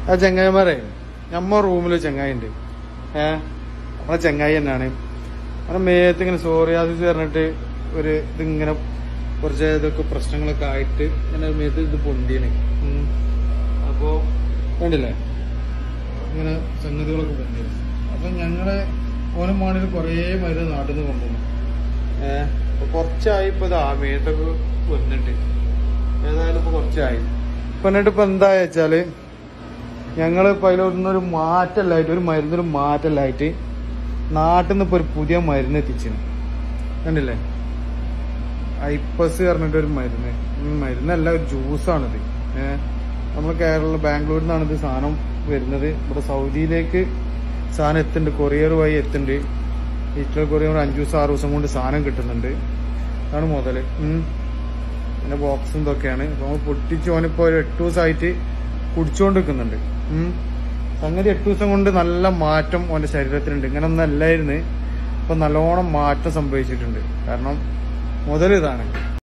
ആ ചെങ്ങായിമാരെ നമ്മ റൂമിൽ ചെങ്ങായി ഉണ്ട് ഏ നമ്മളെ ചെങ്ങായി തന്നെയാണ് അവനെ മേത്ത് ഇങ്ങനെ സോറിയാസിസ് പറഞ്ഞിട്ട് ഒരു ഇതിങ്ങനെ കുറച്ച് ഇതൊക്കെ പ്രശ്നങ്ങളൊക്കെ ആയിട്ട് ഇങ്ങനെ മേത്ത് ഇത് പൊന്തിയാണ് ഉം. അപ്പോ വേണ്ടില്ലേ ഇങ്ങനെ സംഗതികളൊക്കെ പൊന്തിയാണ് അപ്പൊ ഞങ്ങള് ഓനും മോണിൽ കുറേ മരുന്ന് നാട്ടിൽ നിന്ന് കൊണ്ടുവന്നു ഏഹ് അപ്പൊ കുറച്ചായി ഇപ്പൊ ഇതാ മേത്തൊക്കെ വന്നിട്ട് ഏതായാലും ഇപ്പൊ കുറച്ചായി ഇപ്പൊ എന്നിട്ട് ഇപ്പൊ എന്താ വെച്ചാല് ഞങ്ങള് ഇപ്പൊ അതിലൊന്നൊരു മാറ്റല്ലായിട്ട് ഒരു മരുന്നൊരു മാറ്റല്ലായിട്ട് നാട്ടിൽ നിന്ന് ഇപ്പൊ ഒരു പുതിയ മരുന്ന് എത്തിച്ചു കണ്ടില്ലേ ഐപ്പസ് പറഞ്ഞിട്ട് ഒരു മരുന്ന് ഉം, മരുന്നല്ല ഒരു ജ്യൂസാണിത് ഏഹ് നമ്മൾ കേരള ബാംഗ്ലൂരിൽ നിന്നാണ് ഇത് സാധനം വരുന്നത് ഇവിടെ സൗദിയിലേക്ക് സാധനം എത്തുന്നുണ്ട് കൊറിയർ വഴി എത്തുന്നുണ്ട് ഡിജിറ്റൽ കൊറിയർ ഒരു അഞ്ചു ദിവസം ആറ് ദിവസം കൊണ്ട് സാധനം കിട്ടുന്നുണ്ട് അതാണ് മുതല് ഉം. പിന്നെ ബോക്സും ഇതൊക്കെയാണ് അപ്പൊ നമ്മൾ പൊട്ടിച്ച് ഓനിപ്പോ ഒരു എട്ട് ദിവസമായിട്ട് കുടിച്ചുകൊണ്ട് നിൽക്കുന്നുണ്ട് ഉം. സംഗതി എട്ട് ദിവസം കൊണ്ട് നല്ല മാറ്റം ഓന്റെ ശരീരത്തിലുണ്ട് ഇങ്ങനെ ഒന്നും അല്ലായിരുന്നു ഇപ്പൊ നല്ലോണം മാറ്റം സംഭവിച്ചിട്ടുണ്ട് കാരണം മുതൽ ഇതാണ്